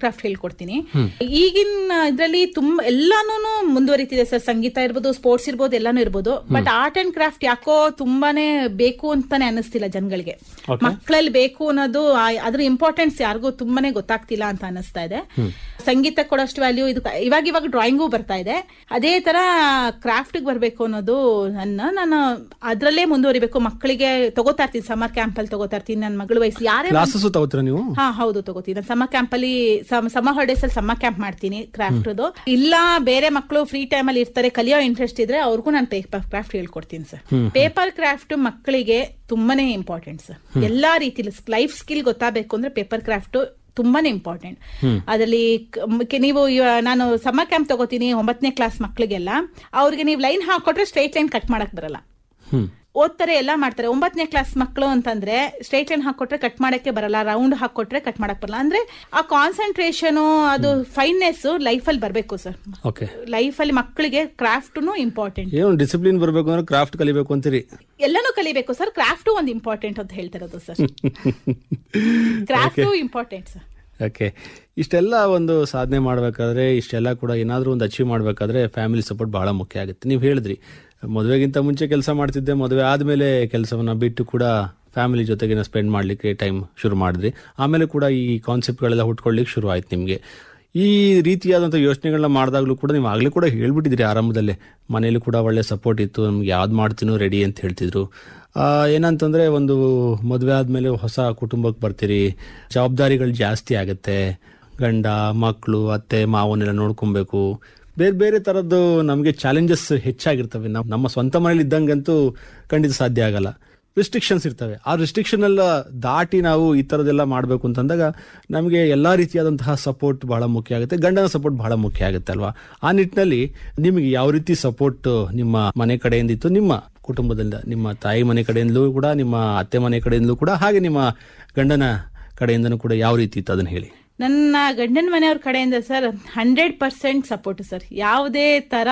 Craft ಹೇಳ್ಕೊಡ್ತೀನಿ ಈಗಿನ ಇದ್ರಲ್ಲಿ ತುಂಬಾ ಎಲ್ಲಾನು ಮುಂದುವರಿತಿದೆ ಸರ್ ಸಂಗೀತ ಇರ್ಬೋದು ಸ್ಪೋರ್ಟ್ಸ್ ಇರ್ಬೋದು ಎಲ್ಲಾನು ಇರ್ಬೋದು ಬಟ್ ಆರ್ಟ್ ಅಂಡ್ ಕ್ರಾಫ್ಟ್ ಯಾಕೋ ತುಂಬಾನೇ ಬೇಕು ಅಂತಾನೆ ಅನಿಸ್ತಿಲ್ಲ ಜನಗಳಿಗೆ Okay. ಮಕ್ಕಳಲ್ಲಿ ಬೇಕು ಅನ್ನೋದು ಆ- ಅದ್ರ ಇಂಪಾರ್ಟೆನ್ಸ್ ಯಾರಿಗೂ ತುಂಬಾನೇ ಗೊತ್ತಾಗ್ತಿಲ್ಲ ಅಂತ ಅನಿಸ್ತಾ ಇದೆ ಸಂಗೀತ ಕೊಡೋಷ್ಟು ವ್ಯಾಲ್ಯೂ ಇದು ಇವಾಗ ಇವಾಗ ಡ್ರಾಯಿಂಗು ಬರ್ತಾ ಇದೆ ಅದೇ ತರ ಕ್ರಾಫ್ಟ್ ಬರ್ಬೇಕು ಅನ್ನೋದು ನನ್ನ ನಾನು ಅದ್ರಲ್ಲೇ ಮುಂದುವರಿಬೇಕು ಮಕ್ಕಳಿಗೆ ತಗೋತಾ ಇರ್ತೀನಿ ಸಮರ್ ಕ್ಯಾಂಪ್ ಅಲ್ಲಿ ತಗೋತಾ ಇರ್ತೀನಿ ನನ್ನ ಮಗಳ ವಯಸ್ಸು ಯಾರೇ ಕ್ಲಾಸಸ್ ತಗೋತೀರಾ ನೀವು ಹಾ ಹೌದು ತಗೋತೀನಿ ನಾನು ಸಮ್ಮ ಕ್ಯಾಂಪ್ ಅಲ್ಲಿ ಸಮ್ಮ ಹಾಲಿಡೇಸ್ ಅಲ್ಲಿ ಸಮ್ಮ ಕ್ಯಾಂಪ್ ಮಾಡ್ತೀನಿ ಕ್ರಾಫ್ಟ್ ಇಲ್ಲ ಬೇರೆ ಮಕ್ಕಳು ಫ್ರೀ ಟೈಮ್ ಅಲ್ಲಿ ಇರ್ತಾರೆ ಕಲಿಯೋ ಇಂಟ್ರೆಸ್ಟ್ ಇದ್ರೆ ಅವ್ರಿಗೂ ನಾನು ಪೇಪರ್ ಕ್ರಾಫ್ಟ್ ಹೇಳ್ಕೊಡ್ತೀನಿ ಸರ್ ಪೇಪರ್ ಕ್ರಾಫ್ಟ್ ಮಕ್ಕಳಿಗೆ ತುಂಬಾನೇ ಇಂಪಾರ್ಟೆಂಟ್ ಸರ್ ಎಲ್ಲಾ ರೀತಿಲಿ ಲೈಫ್ ಸ್ಕಿಲ್ ಗೊತ್ತಾಗಬೇಕು ಅಂದ್ರೆ ಪೇಪರ್ ಕ್ರಾಫ್ಟ್ ತುಂಬಾನೇ ಇಂಪಾರ್ಟೆಂಟ್ ಅದರಲ್ಲಿ ಕ- ಮ್- ನೀವು ಇವ- ನಾನು ಸಮ್ಮರ್ ಕ್ಯಾಂಪ್ ತಗೋತೀನಿ ಒಂಬತ್ತನೇ ಕ್ಲಾಸ್ ಮಕ್ಕಳಿಗೆಲ್ಲ ಅವ್ರಿಗೆ ನೀವು ಲೈನ್ ಹಾಕೊಟ್ರೆ ಸ್ಟ್ರೈಟ್ ಲೈನ್ ಕಟ್ ಮಾಡಕ್ ಬರಲ್ಲ ಹ್ಮ್ ಓದ್ತಾರೆ ಎಲ್ಲ ಮಾಡ್ತಾರೆ ಒಂಬತ್ತನೇ ಕ್ಲಾಸ್ ಮಕ್ಕಳು ಅಂತಂದ್ರೆ ಸ್ಟ್ರೈಟ್ ಲೈನ್ ಹಾಕೊಟ್ರೆ ಕಟ್ ಮಾಡಕ್ಕೆ ಬರಲ್ಲ ರೌಂಡ್ ಹಾಕೊಟ್ರೆ ಕಟ್ ಮಾಡಕ್ ಬರಲ್ಲ ಅಂದ್ರೆ ಆ ಕಾನ್ಸಂಟ್ರೇಷನ್ ಅದು ಫೈನ್ನೆಸ್ ಲೈಫ್ ಅಲ್ಲಿ ಬರ್ಬೇಕು ಸರ್ ಓಕೆ ಲೈಫ್ ಅಲ್ಲಿ ಮಕ್ಕಳಿಗೆ ಕ್ರಾಫ್ಟ್ನು ಇಂಪಾರ್ಟೆಂಟ್ ಏನು ಡಿಸಿಪ್ಲಿನ್ ಬರಬೇಕು ಅಂದ್ರೆ ಕ್ರಾಫ್ಟ್ ಕಲಿಬೇಕು ಅಂತೀರಿ ಎಲ್ಲಾನು ಕಲಿಬೇಕು ಸರ್ ಕ್ರಾಫ್ಟ್ ಒಂದು ಇಂಪಾರ್ಟೆಂಟ್ ಅಂತ ಹೇಳ್ತಿರೋದು sir craft important sir okay ಇಷ್ಟೆಲ್ಲ ಒಂದು ಸಾಧನೆ ಮಾಡಬೇಕಾದ್ರೆ ಇಷ್ಟೆಲ್ಲ ಕೂಡ ಏನಾದರೂ ಒಂದು ಅಚೀವ್ ಮಾಡಬೇಕಾದ್ರೆ ಫ್ಯಾಮಿಲಿ ಸಪೋರ್ಟ್ ಬಹಳ ಮುಖ್ಯ ಆಗುತ್ತೆ ನೀವು ಹೇಳಿದ್ರಿ ಮದುವೆಗಿಂತ ಮುಂಚೆ ಕೆಲಸ ಮಾಡ್ತಿದ್ದೆ ಮದುವೆ ಆದಮೇಲೆ ಕೆಲಸವನ್ನ ಬಿಟ್ಟು ಕೂಡ ಫ್ಯಾಮಿಲಿ ಜೊತೆಗಿನ ಸ್ಪೆಂಡ್ ಮಾಡಲಿಕ್ಕೆ ಟೈಮ್ ಶುರು ಮಾಡಿದ್ರಿ ಆಮೇಲೆ ಕೂಡ ಈ ಕಾನ್ಸೆಪ್ಟ್ಗಳೆಲ್ಲ ಹುಟ್ಕೊಳ್ಳಿಕ್ಕೆ ಶುರು ಆಯ್ತು ನಿಮಗೆ ಈ ರೀತಿಯಾದಂಥ ಯೋಚನೆಗಳನ್ನ ಮಾಡಿದಾಗಲೂ ಕೂಡ ನೀವು ಆಗಲೇ ಕೂಡ ಹೇಳ್ಬಿಟ್ಟಿದ್ರಿ ಆರಂಭದಲ್ಲೇ ಮನೇಲಿ ಕೂಡ ಒಳ್ಳೆ ಸಪೋರ್ಟ್ ಇತ್ತು ನಮ್ಗೆ ಯಾವ್ದು ಮಾಡ್ತೀನೋ ರೆಡಿ ಅಂತ ಹೇಳ್ತಿದ್ರು ಆ, ಏನಂತಂದ್ರೆ ಒಂದು ಮದುವೆ ಆದಮೇಲೆ ಹೊಸ ಕುಟುಂಬಕ್ಕೆ ಬರ್ತೀರಿ ಜವಾಬ್ದಾರಿಗಳು ಜಾಸ್ತಿ ಆಗುತ್ತೆ ಗಂಡ ಮಕ್ಕಳು ಅತ್ತೆ ಮಾವನ್ನೆಲ್ಲ ನೋಡ್ಕೊಬೇಕು ಬೇರೆ ಬೇರೆ ಥರದ್ದು ನಮಗೆ ಚಾಲೆಂಜಸ್ ಹೆಚ್ಚಾಗಿರ್ತವೆ ನಾವು ನಮ್ಮ ಸ್ವಂತ ಮನೇಲಿ ಇದ್ದಂಗಂತೂ ಖಂಡಿತ ಸಾಧ್ಯ ಆಗಲ್ಲ ರಿಸ್ಟ್ರಿಕ್ಷನ್ಸ್ ಇರ್ತವೆ ಆ ರಿಸ್ಟ್ರಿಕ್ಷನ್ ಎಲ್ಲ ದಾಟಿ ನಾವು ಈ ಥರದ್ದೆಲ್ಲ ಮಾಡಬೇಕು ಅಂತಂದಾಗ ನಮಗೆ ಎಲ್ಲ ರೀತಿಯಾದಂತಹ ಸಪೋರ್ಟ್ ಬಹಳ ಮುಖ್ಯ ಆಗುತ್ತೆ ಗಂಡನ ಸಪೋರ್ಟ್ ಬಹಳ ಮುಖ್ಯ ಆಗುತ್ತೆ ಅಲ್ವಾ ಆ ನಿಟ್ಟಿನಲ್ಲಿ ನಿಮಗೆ ಯಾವ ರೀತಿ ಸಪೋರ್ಟ್ ನಿಮ್ಮ ಮನೆ ಕಡೆಯಿಂದ ಇತ್ತು ನಿಮ್ಮ ಕುಟುಂಬದಿಂದ ನಿಮ್ಮ ತಾಯಿ ಮನೆ ಕಡೆಯಿಂದಲೂ ಕೂಡ ನಿಮ್ಮ ಅತ್ತೆ ಮನೆ ಕಡೆಯಿಂದಲೂ ಕೂಡ ಹಾಗೆ ನಿಮ್ಮ ಗಂಡನ ಕಡೆಯಿಂದನೂ ಕೂಡ ಯಾವ ರೀತಿ ಇತ್ತು ಅದನ್ನ ಹೇಳಿ ನನ್ನ ಗಂಡನ ಮನೆಯವ್ರ ಕಡೆಯಿಂದ sir hundred percent support sir ಯಾವುದೇ ತರ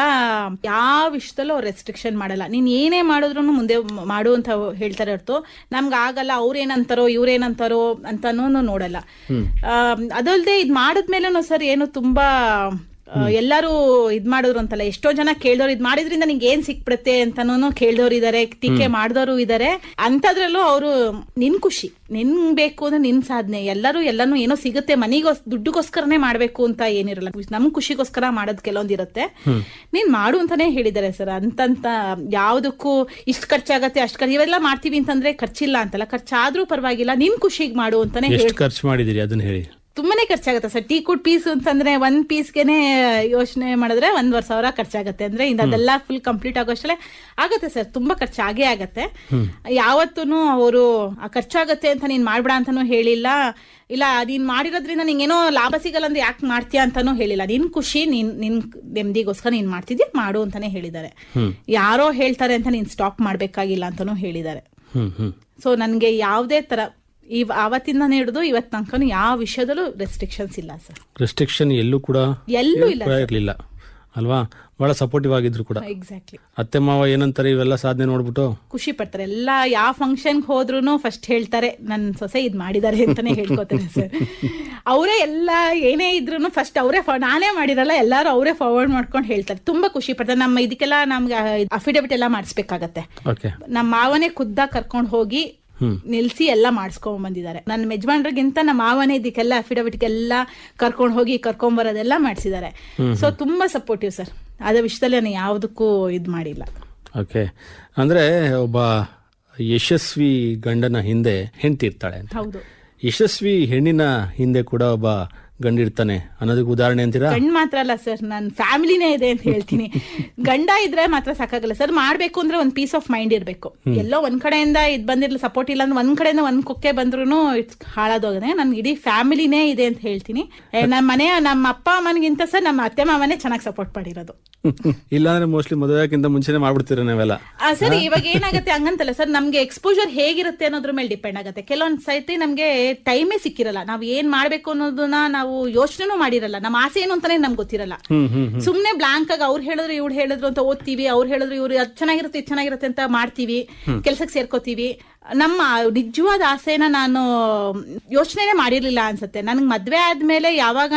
ಯಾವ ವಿಷಯದಲ್ಲೂ ಅವ್ರು ರೆಸ್ಟ್ರಿಕ್ಷನ್ ಮಾಡಲ್ಲ ನೀನ್ ಏನೇ ಮಾಡಿದ್ರು ಮುಂದೆ ಮಾಡು ಅಂತ ಹೇಳ್ತಾರೆ ಹೊರತು ನಮ್ಗೆ ಆಗಲ್ಲ ಅವ್ರೇನಂತಾರೋ ಇವ್ರೇನಂತಾರೋ ಅಂತಾನೂ ನೋಡಲ್ಲ ಆಮ್, ಅದಲ್ದೆ ಇದ್ ಮಾಡಿದ್ಮೇಲೂ ಸರ್ ಏನು ತುಂಬಾ ಆ, ಎಲ್ಲರೂ ಇದ್ ಮಾಡಿದ್ರು ಅಂತಲ್ಲ ಎಷ್ಟೋ ಜನ ಕೇಳ್ದವ್ರು ಇದ್ ಮಾಡಿದ್ರಿಂದ ನಿಂಗೆ ಏನ್ ಸಿಕ್ಬಿಡುತ್ತೆ ಅಂತಾನು ಕೇಳ್ದವ್ರು ಇದಾರೆ ಟೀಕೆ ಮಾಡಿದವರು ಇದಾರೆ ಅಂತದ್ರಲ್ಲೂ ಅವರು ನಿನ್ ಖುಷಿ ನಿನ್ ಬೇಕು ಅಂದ್ರೆ ನಿನ್ ಸಾಧನೆ ಎಲ್ಲರೂ ಎಲ್ಲಾನು ಏನೋ ಸಿಗುತ್ತೆ ಮನಿಗೋಸ್ ದುಡ್ಡುಗೋಸ್ಕರನೇ ಮಾಡ್ಬೇಕು ಅಂತ ಏನಿರಲ್ಲ ನಮ್ ಖುಷಿಗೋಸ್ಕರ ಮಾಡೋದ್ ಕೆಲವೊಂದಿರುತ್ತೆ ನೀನ್ ಮಾಡು ಅಂತಾನೆ ಹೇಳಿದ್ದಾರೆ ಸರ್ ಅಂತಂತ ಯಾವ್ದಕ್ಕೂ ಇಷ್ಟ ಖರ್ಚಾಗತ್ತೆ ಅಷ್ಟ್ ಖರ್ಚು ಇವೆಲ್ಲ ಮಾಡ್ತೀವಿ ಅಂತಂದ್ರೆ ಖರ್ಚಿಲ್ಲ ಅಂತಲ್ಲ ಖರ್ಚಾದ್ರೂ ಪರವಾಗಿಲ್ಲ ನಿನ್ ಖುಷಿಗ್ ಮಾಡು ಅಂತಾನೆ ಎಷ್ಟು ಹೇಳಿ ಖರ್ಚು ಮಾಡಿದಿರಿ ಅದನ್ನ ಹೇಳಿ ತುಂಬಾನೇ ಖರ್ಚಾಗುತ್ತೆ ಸರ್ ಟೀ ಕುಡ್ ಪೀಸ್ ಅಂತಂದ್ರೆ ಒಂದ್ ಪೀಸ್ಗೆನೆ ಯೋಚನೆ ಮಾಡಿದ್ರೆ ಒಂದ್ವರೆ ಸಾವಿರ ಖರ್ಚಾಗತ್ತೆ ಅಂದ್ರೆ ಇನ್ನು ಅದೆಲ್ಲ ಫುಲ್ ಕಂಪ್ಲೀಟ್ ಆಗೋಷ್ಟಲ್ಲೇ ಆಗತ್ತೆ ಸರ್ ತುಂಬಾ ಖರ್ಚಾಗೇ ಆಗತ್ತೆ ಯಾವತ್ತೂ ಅವರು ಖರ್ಚಾಗತ್ತೆ ಅಂತ ನೀನ್ ಮಾಡ್ಬೇಡ ಅಂತಾನು ಹೇಳಿಲ್ಲ ಇಲ್ಲ ನೀನ್ ಮಾಡಿರೋದ್ರಿಂದ ನಿಂಗೇನೋ ಲಾಭ ಸಿಗಲ್ಲ ಅಂದ್ರೆ ಯಾಕೆ ಮಾಡ್ತೀಯಾ ಅಂತಾನೂ ಹೇಳಿಲ್ಲ ನಿನ್ ಖುಷಿ ನೀನ್ ನಿನ್ ನೆಮ್ಮದಿಗೋಸ್ಕರ ನೀನ್ ಮಾಡ್ತಿದ್ಯಾ ಮಾಡು ಅಂತಾನೆ ಹೇಳಿದ್ದಾರೆ ಯಾರೋ ಹೇಳ್ತಾರೆ ಅಂತ ನೀನ್ ಸ್ಟಾಪ್ ಮಾಡ್ಬೇಕಾಗಿಲ್ಲ ಅಂತಾನೂ ಹೇಳಿದ್ದಾರೆ ಹ್ಮ್ ಹ್ಮ್ ಸೊ ನನ್ಗೆ ಯಾವುದೇ ತರ ಇವ್ ಆವತ್ತಿಂದಾನೇ ಹಿಡಿದು ಇವತ್ ತನಕನು ಯಾವ ವಿಷಯದಲ್ಲೂ ರೆಸ್ಟ್ರಿಕ್ಷನ್ಸ್ ಇಲ್ಲ ಸರ್ ರೆಸ್ಟ್ರಿಕ್ಷನ್ ಎಲ್ಲೂ ಕೂಡ ಎಲ್ಲೂ ಇಲ್ಲ ಕೂಡ ಇರ್ಲಿಲ್ಲ ಅಲ್ವಾ ಬಹಳ ಸಪೋರ್ಟಿವ್ ಆಗಿದ್ರು ಕೂಡ ಎಕ್ಸಾಕ್ಟ್ಲಿ ಅತ್ತೆ ಮಾವ ಏನಂತಾರೆ ಇವೆಲ್ಲ ಸಾಧನೆ ನೋಡ್ಬಿಟ್ಟು ಖುಷಿ ಪಡ್ತಾರೆ ಎಲ್ಲ ಯಾವ ಫಂಕ್ಷನ್ ಹೋದ್ರು ಫಸ್ಟ್ ಹೇಳ್ತಾರೆ ನನ್ ಸೊಸೆ ಇದ್ ಮಾಡಿದ್ದಾರೆ ಅಂತಾನೆ ಹೇಳ್ಕೊತಾರೆ ಸರ್ ಅವರೇ ಎಲ್ಲ ಏನೇ ಇದ್ರು ಫಸ್ಟ್ ಅವರೇ ನಾನೇ ಮಾಡಿರಲ್ಲ ಎಲ್ಲಾರು ಅವರೇ ಫಾರ್ವರ್ಡ್ ಮಾಡ್ಕೊಂಡು ಹೇಳ್ತಾರೆ ತುಂಬಾ ಖುಷಿ ಪಡ್ತಾರೆ ನಮ್ಮ ಇದಕ್ಕೆಲ್ಲ ನಮ್ಗೆ ಅಫಿಡವಿಟ್ ಎಲ್ಲ ಮಾಡಿಸ್ಬೇಕಾಗತ್ತೆ ಓಕೆ ನಮ್ಮ ಮಾವನೇ ಖುದ್ದಾಗ ಕರ್ಕೊಂಡು ಹೋಗಿ ನಿಲ್ಸಿ ಎಲ್ಲ ಮಾಡಿಸ್ಕೊಂಡ್ ಬಂದಿದ್ದಾರೆ ನನ್ನ ಯಜಮಾನ್ರಿಗಿಂತ ನಮ್ಮ ಮಾವನೇ ಇದಕ್ಕೆಲ್ಲ ಅಫಿಡವಿಟ್ಗೆಲ್ಲ ಕರ್ಕೊಂಡು ಹೋಗಿ ಕರ್ಕೊಂಡ್ ಬರೋದೆಲ್ಲ ಮಾಡಿಸಿದ್ದಾರೆ ಸೊ ತುಂಬಾ ಸಪೋರ್ಟಿವ್ ಸರ್ ಅದ ವಿಷಯದಲ್ಲಿ ನಾನು ಯಾವುದಕ್ಕೂ ಇದ್ ಮಾಡಿಲ್ಲ ಓಕೆ ಅಂದ್ರೆ ಒಬ್ಬ ಯಶಸ್ವಿ ಗಂಡನ ಹಿಂದೆ ಹೆಂಡತಿ ಇರ್ತಾಳೆ ಅಂತ ಹೌದು ಯಶಸ್ವಿ ಹೆಣ್ಣಿನ ಹಿಂದೆ ಕೂಡ ಒಬ್ಬ ಗಂಡ ಇರ್ತಾನೆ ಅನ್ನೋದಕ್ಕೆ ಉದಾಹರಣೆ ಅಂತೀರಾ ಗಂಡ್ ಮಾತ್ರ ಅಲ್ಲ ಸರ್ ನನ್ನ ಫ್ಯಾಮಿಲಿನೇ ಇದೆ ಅಂತ ಹೇಳ್ತೀನಿ ಗಂಡ ಇದ್ರೆ ಮಾತ್ರ ಸಾಕಾಗಲ್ಲ ಸರ್ ಮಾಡ್ಬೇಕು ಅಂದ್ರೆ ಒಂದ್ ಪೀಸ್ ಆಫ್ ಮೈಂಡ್ ಇರ್ಬೇಕು ಎಲ್ಲೋ ಒಂದ್ ಕಡೆಯಿಂದ ಇದ್ ಬಂದಿರ್ಲಿ ಸಪೋರ್ಟ್ ಇಲ್ಲ ಅಂದ್ರೆ ಒಂದ್ ಕಡೆಯಿಂದ ಒಂದ್ ಕೊಕ್ಕೆ ಬಂದ್ರು ಇಟ್ಸ್ ಹಾಳಾದೋಗದೆ ನನ್ ಇಡೀ ಫ್ಯಾಮಿಲಿನೇ ಇದೆ ಅಂತ ಹೇಳ್ತೀನಿ ಏ, ನಮ್ಮ ಮನೆ ನಮ್ಮ ಅಪ್ಪ ಅಮ್ಮನಿಗಿಂತ ಸರ್ ನಮ್ಮ ಅತ್ತೆ ಮಾವನೇ ಚೆನ್ನಾಗಿ ಸಪೋರ್ಟ್ ಮಾಡಿರೋದು ಇಲ್ಲಾಂದ್ರೆ ಮೋಸ್ಟ್ಲಿ ಮದುವೆಕ್ಕಿಂತ ಮುಂಚೆನೆ ಮಾಡ್ಬಿಡ್ತೀರ ನಾವೆಲ್ಲ ಆ, ಸರ್ ಇವಾಗ ಏನಾಗುತ್ತೆ ಹಂಗಂತಲ್ಲ ಸರ್ ನಮ್ಗೆ ಎಕ್ಸ್ಪೋಜರ್ ಹೇಗಿರುತ್ತೆ ಅನ್ನೋದ್ರ ಮೇಲೆ ಡಿಪೆಂಡ್ ಆಗುತ್ತೆ ಕೆಲವೊಂದ್ ಸೈತಿ ನಮ್ಗೆ ಟೈಮೇ ಸಿಕ್ಕಿರಲ್ಲ ನಾವ್ ಏನ್ ಮಾಡ್ಬೇಕು ಅನ್ನೋದನ್ನ ನಾವು ಯೋಚನೆನೂ ಮಾಡಿರಲ್ಲ ನಮ್ಮ ಆಸೆ ಏನು ಅಂತಾನೆ ನಮ್ಗೆ ಗೊತ್ತಿರಲ್ಲ ಹ್ಮ್ ಹ್ಮ್ ಸುಮ್ನೆ ಬ್ಲಾಂಕ್ ಆಗಿ ಅವ್ರು ಹೇಳಿದ್ರು ಇವ್ರು ಹೇಳಿದ್ರು ಅಂತ ಓದ್ತೀವಿ ಅವ್ರು ಹೇಳಿದ್ರು ಇವ್ರು ಅದ್ ಚೆನ್ನಾಗಿರುತ್ತೆ ಇದು ಚೆನ್ನಾಗಿರುತ್ತೆ ಅಂತ ಮಾಡ್ತೀವಿ ಕೆಲ್ಸಕ್ಕೆ ಸೇರ್ಕೋತೀವಿ ನಮ್ಮ ನಿಜವಾದ ಆಸೆನ ನಾನು ಯೋಚನೆನೇ ಮಾಡಿರ್ಲಿಲ್ಲ ಅನ್ಸುತ್ತೆ ನನ್ಗೆ ಮದ್ವೆ ಆದ್ಮೇಲೆ ಯಾವಾಗ